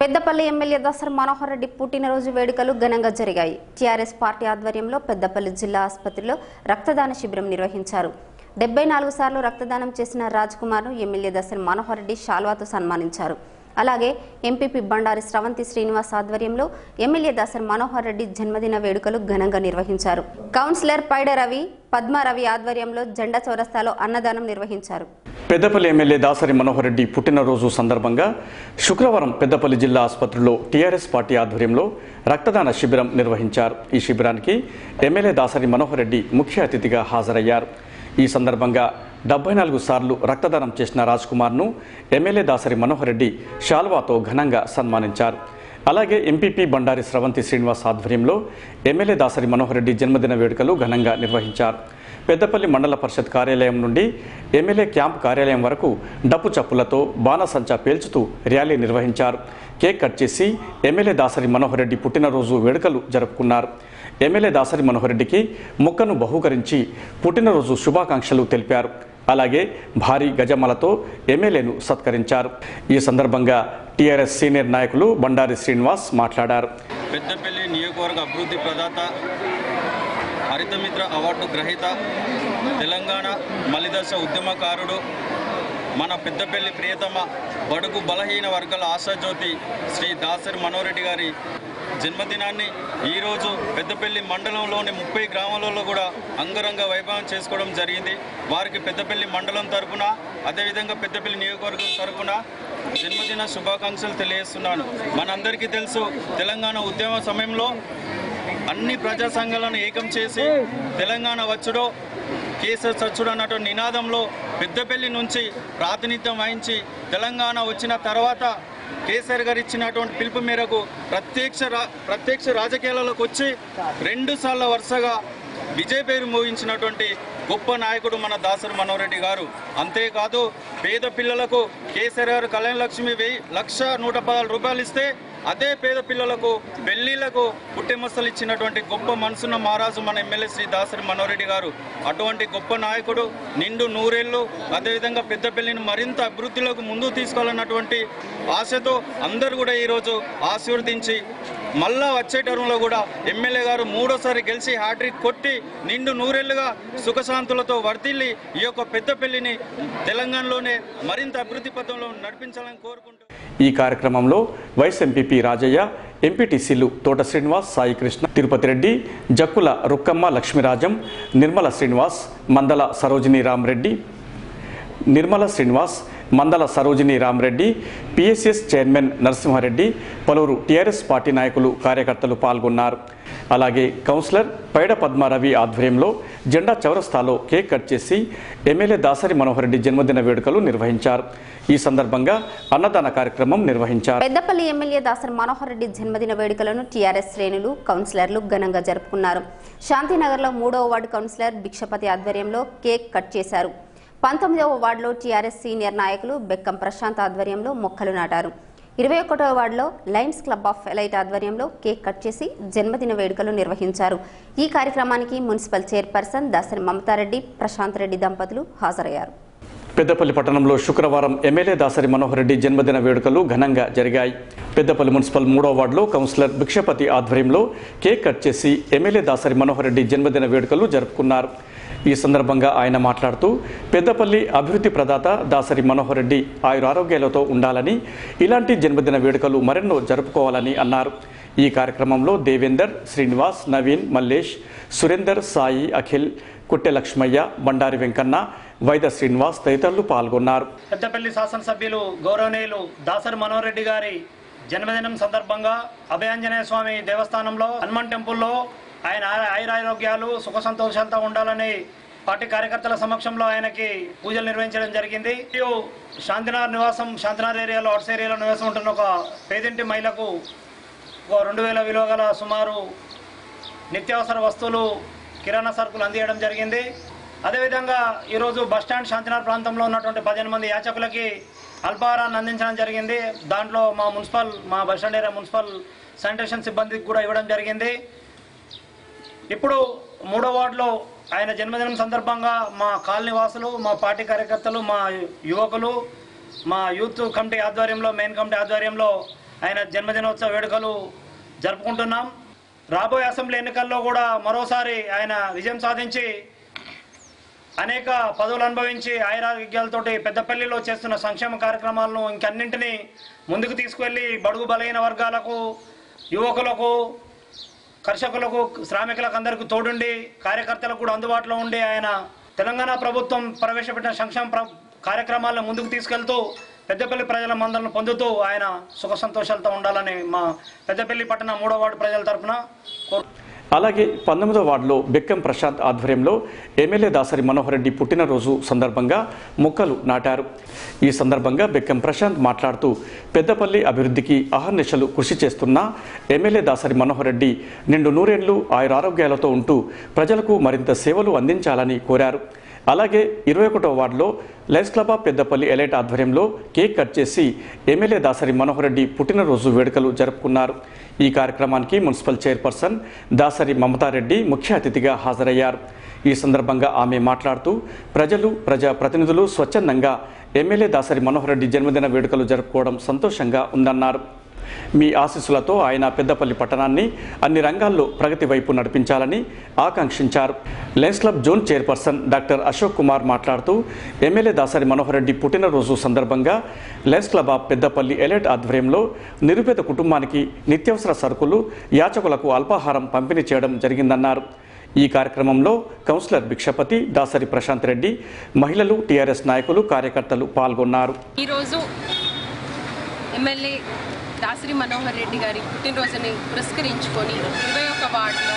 Peddapalli MLA Dasari Manohar Reddy పుట్టినరోజు వేడుకలు ఘనంగా జరిగాయి టీఆర్ఎస్ పార్టీ ఆధ్వర్యంలో పెద్దపల్లి జిల్లా ఆసుపత్రిలో రక్తదాన శిబిరం నిర్వహించారు డెబ్బై నాలుగు సార్లు రక్తదానం చేసిన రాజ్ కుమార్ను ఎమ్మెల్యే దసర మనోహర్ రెడ్డి షాల్వాతో సన్మానించారు అలాగే ఎంపీపీ బండారి స్రవంతి శ్రీనివాస్ ఆధ్వర్యంలో ఎమ్మెల్యే దాసర్ మనోహర్ రెడ్డి జన్మదిన వేడుకలు ఘనంగా నిర్వహించారు కౌన్సిలర్ పైడ రవి పద్మ రవి ఆధ్వర్యంలో జెండా చౌరస్తాలో అన్నదానం నిర్వహించారు పెద్దపల్లి ఎమ్మెల్యే దాసరి మనోహర్ రెడ్డి పుట్టినరోజు సందర్భంగా శుక్రవారం పెద్దపల్లి జిల్లా ఆసుపత్రిలో టీఆర్ఎస్ పార్టీ ఆధ్వర్యంలో రక్తదాన శిబిరం నిర్వహించారు ఈ శిబిరానికి ఎమ్మెల్యే దాసరి మనోహర్ రెడ్డి ముఖ్య అతిథిగా హాజరయ్యారు ఈ సందర్భంగా డెబ్బై నాలుగు సార్లు రక్తదానం చేసిన రాజ్ కుమార్ను ఎమ్మెల్యే దాసరి మనోహర్ రెడ్డి షాల్వాతో ఘనంగా సన్మానించారు అలాగే ఎంపీపీ బండారి స్రవంతి శ్రీనివాస్ ఆధ్వర్యంలో ఎమ్మెల్యే దాసరి మనోహర్ రెడ్డి జన్మదిన వేడుకలు ఘనంగా నిర్వహించారు పెద్దపల్లి మండల పరిషత్ కార్యాలయం నుండి ఎమ్మెల్యే క్యాంప్ కార్యాలయం వరకు డప్పు చప్పులతో బాణసంచా పేల్చుతూ ర్యాలీ నిర్వహించారు కేక్ కట్ చేసి ఎమ్మెల్యే దాసరి మనోహర్ రెడ్డి పుట్టినరోజు వేడుకలు జరుపుకున్నారు ఎమ్మెల్యే దాసరి మనోహర్ రెడ్డికి మొక్కను బహూకరించి పుట్టినరోజు శుభాకాంక్షలు తెలిపారు అలాగే భారీ గజమాలతో ఎమ్మెల్యేను సత్కరించారు ఈ సందర్భంగా టీఆర్ఎస్ సీనియర్ నాయకులు బండారి శ్రీనివాస్ మాట్లాడారు పెద్దపల్లి నియోజకవర్గ అభివృద్ధి ప్రదాత హరితమిత్ర అవార్డు గ్రహీత తెలంగాణ మలిదశ ఉద్యమకారుడు మన పెద్దపల్లి ప్రియతమ బడుగు బలహీన వర్గాల ఆశాజ్యోతి శ్రీ దాసరి మనోరెడ్డి గారి జన్మదినాన్ని ఈరోజు పెద్దపల్లి మండలంలోని ముప్పై గ్రామాలలో కూడా అంగరంగ వైభవం చేసుకోవడం జరిగింది వారికి పెద్దపల్లి మండలం తరపున అదేవిధంగా పెద్దపల్లి నియోజకవర్గం తరపున జన్మదిన శుభాకాంక్షలు తెలియజేస్తున్నాను మనందరికీ తెలుసు తెలంగాణ ఉద్యమ సమయంలో అన్ని ప్రజా సంఘాలను ఏకం చేసి తెలంగాణ వచ్చుడో కేసీఆర్ చచ్చుడు అన్నట్టు నినాదంలో పెద్దపల్లి నుంచి ప్రాతినిధ్యం వహించి తెలంగాణ వచ్చిన తర్వాత కేసీఆర్ గారు ఇచ్చినటువంటి పిలుపు మేరకు ప్రత్యక్ష రా- ప్రత్యక్ష రాజకీయాలలోకి వచ్చి రెండు సార్ల వరుసగా విజయ పేరు మోగించినటువంటి గొప్ప నాయకుడు మన దాసరి మనోరెడ్డి గారు అంతేకాదు పేద పిల్లలకు కేసీఆర్ గారు కళ్యాణ లక్ష్మి వెయ్యి లక్ష నూట పదహారు రూపాయలు ఇస్తే అదే పేద పిల్లలకు పెళ్లిళ్లకు పుట్టెమస్తలు ఇచ్చినటువంటి గొప్ప మనసున్న మహారాజు మన ఎమ్మెల్యే శ్రీ దాసరి మనోరెడ్డి గారు అటువంటి గొప్ప నాయకుడు నిండు నూరేళ్లు అదేవిధంగా పెద్దపల్లిని మరింత అభివృద్ధిలోకి ముందుకు తీసుకోవాలన్నటువంటి ఆశతో అందరూ కూడా ఈరోజు ఆశీర్వదించి మళ్ళా వచ్చే టర్మ్లో కూడా ఎమ్మెల్యే గారు మూడోసారి గెలిచి హ్యాట్రిక్ కొట్టి నిండు నూరేళ్లుగా సుఖశాంతులతో వర్తిల్లి ఈ యొక్క పెద్దపల్లిని తెలంగాణలోనే మరింత అభివృద్ధి పథంలో నడిపించాలని కోరుకుంటూ ఈ కార్యక్రమంలో వైస్ ఎంపీపీ రాజయ్య ఎంపీటీసీలు తోట శ్రీనివాస్ సాయి కృష్ణ తిరుపతి రెడ్డి జక్కుల రుక్కమ్మ లక్ష్మీరాజం నిర్మల శ్రీనివాస్ మందల సరోజిని రామరెడ్డి నిర్మల శ్రీనివాస్ మందల సరోజిని రామరెడ్డి పిఎస్ఎస్ చైర్మన్ నరసింహారెడ్డి పలువురు టీఆర్ఎస్ పార్టీ నాయకులు కార్యకర్తలు పాల్గొన్నారు అలాగే కౌన్సిలర్ పైడ పద్మారవి ఆధ్వర్యంలో జెండా చౌరస్తాలో కేక్ కట్ చేసి ఎమ్మెల్యే దాసరి మనోహర్ రెడ్డి జన్మదిన వేడుకలు నిర్వహించారు ఈ సందర్భంగా అన్నదాన కార్యక్రమం నిర్వహించారు పెద్దపల్లి ఎమ్మెల్యే దాసరి మనోహర్ రెడ్డి జన్మదిన వేడుకలను టీఆర్ఎస్ శ్రేణులు కౌన్సిలర్లు ఘనంగా జరుపుకున్నారు శాంతినగర్లో మూడవ వార్డు కౌన్సిలర్ భిక్షపతి ఆధ్వర్యంలో కేక్ కట్ చేశారు పంతొమ్మిదవ వార్డులో టీఆర్ఎస్ సీనియర్ నాయకులు బెక్కం ప్రశాంత్ ఆధ్వర్యంలో మొక్కలు నాటారు ఇరవై ఒకటవ వార్డులో లయన్స్ క్లబ్ ఆఫ్ ఎలైట్ ఆధ్వర్యంలో కేక్ కట్ చేసి జన్మదిన వేడుకలు నిర్వహించారు ఈ కార్యక్రమానికి మున్సిపల్ చైర్పర్సన్ దాసరి మమతారెడ్డి ప్రశాంత్ రెడ్డి దంపతులు హాజరయ్యారు పెద్దపల్లి పట్టణంలో శుక్రవారం ఎమ్మెల్యే దాసరి మనోహర్ రెడ్డి జన్మదిన వేడుకలు ఘనంగా జరిగాయి పెద్దపల్లి మున్సిపల్ మూడో వార్డులో కౌన్సిలర్ భిక్షపతి ఆధ్వర్యంలో కేక్ కట్ చేసి ఎమ్మెల్యే దాసరి మనోహర్ రెడ్డి జన్మదిన వేడుకలు జరుపుకున్నారు ఈ సందర్భంగా ఆయన మాట్లాడుతూ పెద్దపల్లి అభివృద్ధి ప్రదాత దాసరి మనోహర్ రెడ్డి ఆయురారోగ్యాలతో ఉండాలని ఇలాంటి జన్మదిన వేడుకలు మరెన్నో జరుపుకోవాలని అన్నారు ఈ కార్యక్రమంలో దేవేందర్ శ్రీనివాస్ నవీన్ మల్లేష్ సురేందర్ సాయి అఖిల్ కుట్టె లక్ష్మయ్య బండారి వెంకన్న వైద శ్రీనివాస్ తదితరులు పాల్గొన్నారు పెద్దపల్లి శాసనసభ్యులు గౌరవనీయులు దాసరి మనోహర్ రెడ్డి గారి జన్మదినం సందర్భంగా అభయాంజనేయ స్వామి దేవస్థానంలో హనుమాన్ టెంపుల్లో ఆయన ఆయ- ఆయురారోగ్యాలు సుఖ సంతోషాలతో ఉండాలని పార్టీ కార్యకర్తల సమక్షంలో ఆయనకి పూజలు నిర్వహించడం జరిగింది మరియు శాంతినగర్ నివాసం శాంతినగర్ ఏరియాలో అవుట్స్ ఏరియాలో నివాసం ఉంటున్న ఒక పేదింటి మహిళకు ఒక రెండు వేల విలువ గల సుమారు నిత్యావసర వస్తువులు కిరాణా సరుకులు అందియడం జరిగింది అదేవిధంగా ఈరోజు బస్టాండ్ శాంతినగర్ ప్రాంతంలో ఉన్నటువంటి పదిహేను మంది యాచకులకి అల్పాహారాన్ని అందించడం జరిగింది దాంట్లో మా మున్సిపల్ మా బస్టాండ్ ఏరియా మున్సిపల్ శానిటేషన్ సిబ్బందికి కూడా ఇవ్వడం జరిగింది ఇప్పుడు మూడో వార్డులో ఆయన జన్మదినం సందర్భంగా మా కాలనీ వాసులు మా పార్టీ కార్యకర్తలు మా యువకులు మా యూత్ కమిటీ ఆధ్వర్యంలో మెయిన్ కమిటీ ఆధ్వర్యంలో ఆయన జన్మదినోత్సవ వేడుకలు జరుపుకుంటున్నాం రాబోయే అసెంబ్లీ ఎన్నికల్లో కూడా మరోసారి ఆయన విజయం సాధించి అనేక పదవులు అనుభవించి ఆయురారోగ్యాలతోటి పెద్దపల్లిలో చేస్తున్న సంక్షేమ కార్యక్రమాలను ఇంకన్నింటినీ ముందుకు తీసుకువెళ్ళి బడుగు బలహీన వర్గాలకు యువకులకు కర్షకులకు శ్రామికులకు అందరికీ తోడుండి కార్యకర్తలకు కూడా అందుబాటులో ఉండి ఆయన తెలంగాణ ప్రభుత్వం ప్రవేశపెట్టిన సంక్షేమ ప్ర- కార్యక్రమాలను ముందుకు తీసుకెళ్తూ పెద్దపల్లి ప్రజల మందలను పొందుతూ ఆయన సుఖ సంతోషాలతో ఉండాలని మా పెద్దపల్లి పట్టణ మూడో వార్డు ప్రజల తరపున కోరు అలాగే పంతొమ్మిదో వార్డులో బెక్కం ప్రశాంత్ ఆధ్వర్యంలో ఎమ్మెల్యే దాసరి మనోహర్ రెడ్డి పుట్టినరోజు సందర్భంగా మొక్కలు నాటారు ఈ సందర్భంగా బెక్కం ప్రశాంత్ మాట్లాడుతూ పెద్దపల్లి అభివృద్ధికి అహర్నిశలు కృషి చేస్తున్న ఎమ్మెల్యే దాసరి మనోహర్ రెడ్డి నిండు నూరేళ్లు ఆయురారోగ్యాలతో ఉంటూ ప్రజలకు మరింత సేవలు అందించాలని కోరారు అలాగే ఇరవై ఒకటో వార్డులో Lions Club of Peddapalli elite ఆధ్వర్యంలో కేక్ కట్ చేసి ఎమ్మెల్యే దాసరి మనోహర్ రెడ్డి పుట్టినరోజు వేడుకలు జరుపుకున్నారు ఈ కార్యక్రమానికి మున్సిపల్ చైర్పర్సన్ దాసరి మమతారెడ్డి ముఖ్య అతిథిగా హాజరయ్యారు ఈ సందర్భంగా ఆమె మాట్లాడుతూ ప్రజలు ప్రజా ప్రతినిధులు స్వచ్ఛందంగా ఎమ్మెల్యే దాసరి మనోహర్ రెడ్డి జన్మదిన వేడుకలు జరుపుకోవడం సంతోషంగా ఉందన్నారు మీ ఆశీస్సులతో ఆయన పెద్దపల్లి పట్టణాన్ని అన్ని రంగాల్లో ప్రగతి వైపు నడిపించాలని ఆకాంక్షించారు Lions Club zone chairperson doctor Ashok Kumar మాట్లాడుతూ ఎమ్మెల్యే దాసరి మనోహర్ రెడ్డి పుట్టినరోజు సందర్భంగా Lions Club of Peddapalli elite ఆధ్వర్యంలో నిరుపేద కుటుంబానికి నిత్యావసర సరుకులు యాచకులకు అల్పాహారం పంపిణీ చేయడం జరిగిందన్నారు ఈ కార్యక్రమంలో కౌన్సిలర్ భిక్షపతి దాసరి ప్రశాంత్ రెడ్డి మహిళలు టీఆర్ఎస్ నాయకులు కార్యకర్తలు పాల్గొన్నారు ఈరోజు ఎమ్మెల్యే దాసరి మనోహర్ రెడ్డి గారి పుట్టినరోజుని పురస్కరించుకొని ఇరవై ఒక వార్డులో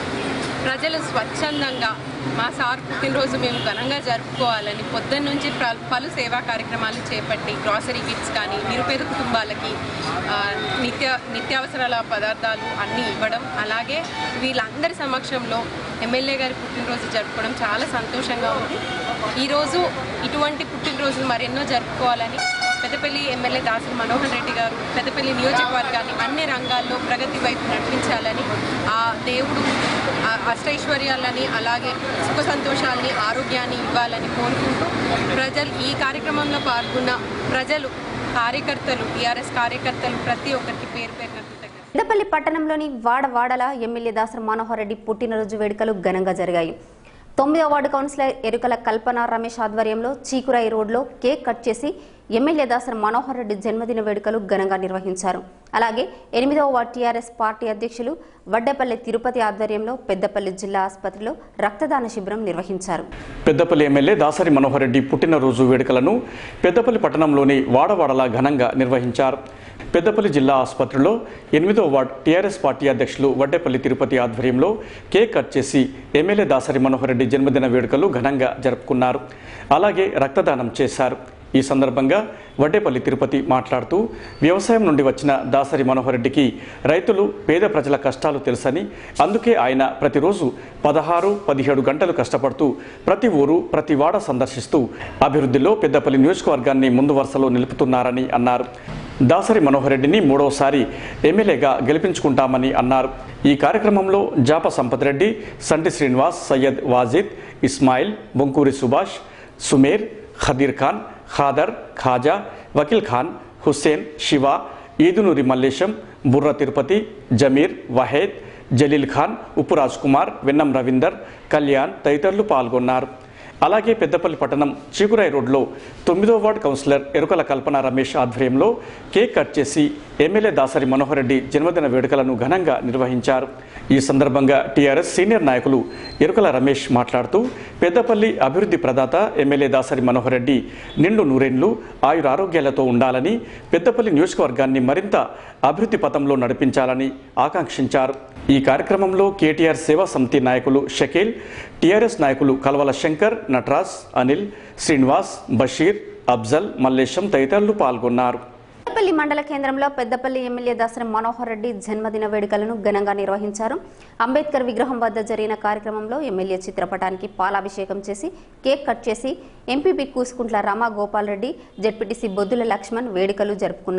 ప్రజలు స్వచ్ఛందంగా మా సార్ పుట్టినరోజు మేము ఘనంగా జరుపుకోవాలని పొద్దున్న నుంచి ప్ర- పలు సేవా కార్యక్రమాలు చేపట్టి గ్రాసరీ కిట్స్ కానీ నిరుపేద కుటుంబాలకి ఆ, నిత్య నిత్యావసరాల పదార్థాలు అన్నీ ఇవ్వడం అలాగే వీళ్ళందరి సమక్షంలో ఎమ్మెల్యే గారి పుట్టినరోజు జరుపుకోవడం చాలా సంతోషంగా ఉంది ఈరోజు ఇటువంటి పుట్టినరోజులు మరెన్నో జరుపుకోవాలని పెద్దపల్లి ఎమ్మెల్యే దాసరి మనోహర్ రెడ్డి గారు పెద్దపల్లి నియోజకవర్గాన్ని అన్ని రంగాల్లో ప్రగతి వైపు నడిపించాలని ఆ దేవుడు ఆ అష్టైశ్వర్యాలని అలాగే సుఖ సంతోషాలని ఆరోగ్యాన్ని ఇవ్వాలని కోరుకుంటూ ప్రజలు ఈ కార్యక్రమంలో పాల్గొన్న ప్రజలు కార్యకర్తలు టీఆర్ఎస్ కార్యకర్తలు ప్రతి ఒక్కరికి పేరు పేరున కృతజ్ఞతలు పెద్దపల్లి పట్టణంలోని వాడవాడల ఎమ్మెల్యే దాసరి మనోహర్ రెడ్డి పుట్టినరోజు వేడుకలు ఘనంగా జరిగాయి తొమ్మిదవ వార్డు కౌన్సిలర్ ఎరుకల కల్పన రమేష్ ఆధ్వర్యంలో చీకురాయి రోడ్లో కేక్ కట్ చేసి ఎమ్మెల్యే దాసరి మనోహర్ రెడ్డి జన్మదిన వేడుకలు ఘనంగా నిర్వహించారు అలాగే ఎనిమిదవ వార్డు టీఆర్ఎస్ పార్టీ అధ్యక్షులు వడ్డేపల్లి తిరుపతి ఆధ్వర్యంలో పెద్దపల్లి జిల్లా ఆసుపత్రిలో రక్తదాన శిబిరం నిర్వహించారు పెద్దపల్లి ఎమ్మెల్యే దాసరి మనోహర్ రెడ్డి పుట్టినరోజు వేడుకలను పెద్దపల్లి పట్టణంలోని వాడవాడలా ఘనంగా నిర్వహించారు పెద్దపల్లి జిల్లా ఆసుపత్రిలో ఎనిమిదో వార్డ్ టీఆర్ఎస్ పార్టీ అధ్యక్షులు వడ్డేపల్లి తిరుపతి ఆధ్వర్యంలో కేక్ కట్ చేసి ఎమ్మెల్యే దాసరి మనోహర్ రెడ్డి జన్మదిన వేడుకలు ఘనంగా జరుపుకున్నారు అలాగే రక్తదానం చేశారు ఈ సందర్భంగా వడ్డేపల్లి తిరుపతి మాట్లాడుతూ వ్యవసాయం నుండి వచ్చిన దాసరి మనోహర్ రెడ్డికి రైతులు పేద ప్రజల కష్టాలు తెలుసని అందుకే ఆయన ప్రతిరోజు పదహారు పదిహేడు గంటలు కష్టపడుతూ ప్రతి ఊరు ప్రతి వాడ సందర్శిస్తూ అభివృద్ధిలో పెద్దపల్లి నియోజకవర్గాన్ని ముందు వరుసలో నిలుపుతున్నారని అన్నారు దాసరి మనోహర్ రెడ్డిని మూడవసారి ఎమ్మెల్యేగా గెలిపించుకుంటామని అన్నారు ఈ కార్యక్రమంలో జాప సంపత్ రెడ్డి సంటి శ్రీనివాస్ సయ్యద్ వాజిద్ ఇస్మాయిల్ బొంకూరి సుభాష్ సుమేర్ ఖదీర్ ఖాన్ ఖాదర్ ఖాజా వకీల్ ఖాన్ హుస్సేన్ శివ ఈదునూరి మల్లేశం బుర్ర తిరుపతి జమీర్ వహేద్ జలీల్ ఖాన్ ఉప్పు రాజ్ కుమార్ వెన్నం రవీందర్ కళ్యాణ్ తదితరులు పాల్గొన్నారు అలాగే పెద్దపల్లి పట్టణం చీకురాయి రోడ్లో తొమ్మిదో వార్డు కౌన్సిలర్ ఎరుకల కల్పన రమేష్ ఆధ్వర్యంలో కేక్ కట్ చేసి ఎమ్మెల్యే దాసరి మనోహర్ రెడ్డి జన్మదిన వేడుకలను ఘనంగా నిర్వహించారు ఈ సందర్భంగా టీఆర్ఎస్ సీనియర్ నాయకులు ఎరుకల రమేష్ మాట్లాడుతూ పెద్దపల్లి అభివృద్ధి ప్రదాత ఎమ్మెల్యే దాసరి మనోహర్ రెడ్డి నిండు నూరేండ్లు ఆయురారోగ్యాలతో ఉండాలని పెద్దపల్లి నియోజకవర్గాన్ని మరింత అభివృద్ధి పథంలో నడిపించాలని ఆకాంక్షించారు ఈ కార్యక్రమంలో కేటీఆర్ సేవా సమితి నాయకులు షకీల్ టీఆర్ఎస్ నాయకులు కల్వల శంకర్ నటరాజ్ అనిల్ శ్రీనివాస్ బషీర్ అఫ్జల్ మల్లేశం తదితరులు పాల్గొన్నారు పెద్దపల్లి మండల కేంద్రంలో పెద్దపల్లి ఎమ్మెల్యే దాసరి మనోహర్ రెడ్డి జన్మదిన వేడుకలను ఘనంగా నిర్వహించారు అంబేద్కర్ విగ్రహం వద్ద జరిగిన కార్యక్రమంలో ఎమ్మెల్యే చిత్రపటానికి పాలాభిషేకం చేసి కేక్ కట్ చేసి ఎంపీపీ కూసుకుంట్ల రామా గోపాల్ రెడ్డి జడ్పీటీసీ బొద్దుల లక్ష్మణ్ వేడుకలు జరుపుకున్నారు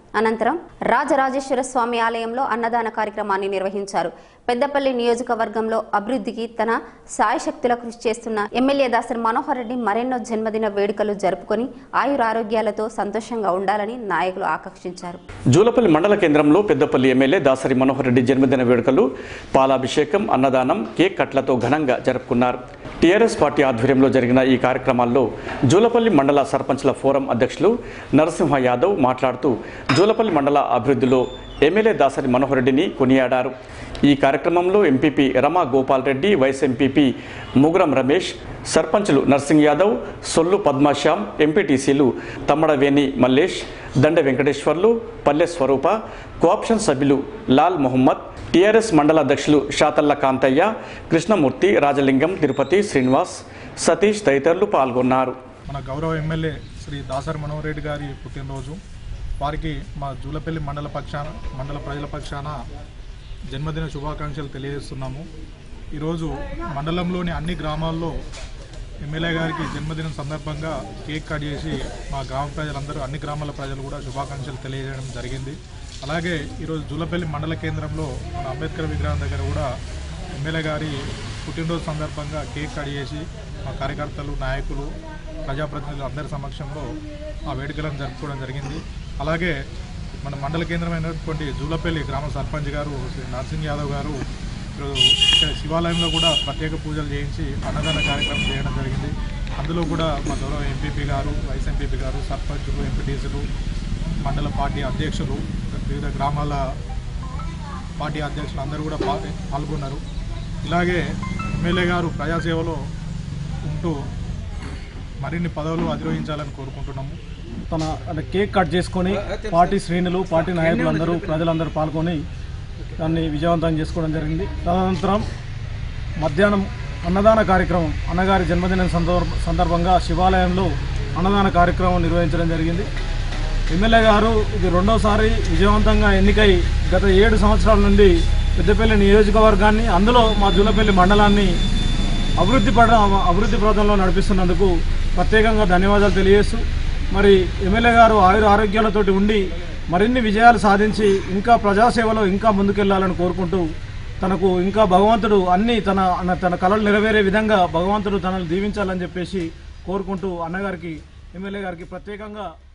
అనంతరం రాజరాజేశ్వర స్వామి ఆలయంలో అన్నదాన కార్యక్రమాన్ని నిర్వహించారు పెద్దపల్లి నియోజకవర్గంలో అభివృద్ధికి తన సాయశక్తుల కృషి చేస్తున్న ఎమ్మెల్యే దాసరి మనోహర్ రెడ్డి మరెన్నో జన్మదిన వేడుకలు జరుపుకొని ఆయురారోగ్యాలతో సంతోషంగా ఉండాలని నాయకులు ఆకాంక్షించారు జూలపల్లి మండల కేంద్రంలో పెద్దపల్లి ఎమ్మెల్యే దాసరి మనోహర్ రెడ్డి జన్మదిన వేడుకలు పాలాభిషేకం అన్నదానం కేక్ కట్లతో ఘనంగా జరుపుకున్నారు టీఆర్ఎస్ పార్టీ ఆధ్వర్యంలో జరిగిన ఈ కార్యక్రమాల్లో జూలపల్లి మండల సర్పంచ్ల ఫోరం అధ్యక్షులు నరసింహ యాదవ్ మాట్లాడుతూ జూలపల్లి మండల అభివృద్ధిలో ఎమ్మెల్యే దాసరి మనోహర్ రెడ్డిని కొనియాడారు ఈ కార్యక్రమంలో MPP Rama Gopal Reddy vice MPP Muguram Ramesh సర్పంచ్లు నర్సింగ్ యాదవ్ సొల్లు పద్మాశ్యామ్ ఎంపీటీసీలు తమ్మడవేణి మల్లేష్ దండ వెంకటేశ్వర్లు పల్లె స్వరూప కోఆప్షన్ సభ్యులు లాల్ మొహమ్మద్ టీఆర్ఎస్ మండల అధ్యక్షులు షాతల్ల కాంతయ్య కృష్ణమూర్తి రాజలింగం తిరుపతి శ్రీనివాస్ సతీష్ తదితరులు పాల్గొన్నారు మన గౌరవ ఎమ్మెల్యే శ్రీ దాసరి మనోహర్ రెడ్డి గారి పుట్టినరోజు వారికి మా జూలపల్లి మండల పక్షాన మండల ప్రజల పక్షాన జన్మదిన శుభాకాంక్షలు తెలియజేస్తున్నాము ఈరోజు మండలంలోని అన్ని గ్రామాల్లో ఎమ్మెల్యే గారికి జన్మదినం సందర్భంగా కేక్ కట్ చేసి మా గ్రామ ప్రజలందరూ అన్ని గ్రామాల ప్రజలు కూడా శుభాకాంక్షలు తెలియజేయడం జరిగింది అలాగే ఈరోజు జూలపల్లి మండల కేంద్రంలో మన అంబేద్కర్ విగ్రహం దగ్గర కూడా ఎమ్మెల్యే గారి పుట్టినరోజు సందర్భంగా కేక్ కట్ చేసి మా కార్యకర్తలు నాయకులు ప్రజాప్రతినిధులు అందరి సమక్షంలో ఆ వేడుకలను జరుపుకోవడం జరిగింది అలాగే మన మండల కేంద్రమైనటువంటి జూలపల్లి గ్రామ సర్పంచ్ గారు శ్రీ నరసింగ్ యాదవ్ గారు ఈరోజు ఇక్కడ శివాలయంలో కూడా ప్రత్యేక పూజలు చేయించి అన్నదాన కార్యక్రమం చేయడం జరిగింది అందులో కూడా మా గౌరవ ఎంపీపీ గారు వైస్ ఎంపీపీ గారు సర్పంచులు ఎంపీటీసీలు మండల పార్టీ అధ్యక్షులు వివిధ గ్రామాల పార్టీ అధ్యక్షులు అందరూ కూడా పా- పాల్గొన్నారు ఇలాగే ఎమ్మెల్యే గారు ప్రజాసేవలో ఉంటూ మరిన్ని పదవులు అధిరోహించాలని కోరుకుంటున్నాము తన అంటే కేక్ కట్ చేసుకొని పార్టీ శ్రేణులు పార్టీ నాయకులు అందరూ ప్రజలందరూ పాల్గొని దాన్ని విజయవంతం చేసుకోవడం జరిగింది తదనంతరం మధ్యాహ్నం అన్నదాన కార్యక్రమం అన్నగారి జన్మదినం సందర్భ సందర్భంగా శివాలయంలో అన్నదాన కార్యక్రమం నిర్వహించడం జరిగింది ఎమ్మెల్యే గారు ఇది రెండోసారి విజయవంతంగా ఎన్నికై గత ఏడు సంవత్సరాల నుండి పెద్దపల్లి నియోజకవర్గాన్ని అందులో మా జూలపల్లి మండలాన్ని అభివృద్ధి పడ అభివృద్ధి పథంలో నడిపిస్తున్నందుకు ప్రత్యేకంగా ధన్యవాదాలు తెలియజేస్తూ మరి ఎమ్మెల్యే గారు ఆయుర ఆరోగ్యాలతోటి ఉండి మరిన్ని విజయాలు సాధించి ఇంకా ప్రజాసేవలో ఇంకా ముందుకెళ్లాలని కోరుకుంటూ తనకు ఇంకా భగవంతుడు అన్ని తన అన్న- తన కళలు నెరవేరే విధంగా భగవంతుడు తనను దీవించాలని చెప్పేసి కోరుకుంటూ అన్నగారికి ఎమ్మెల్యే గారికి ప్రత్యేకంగా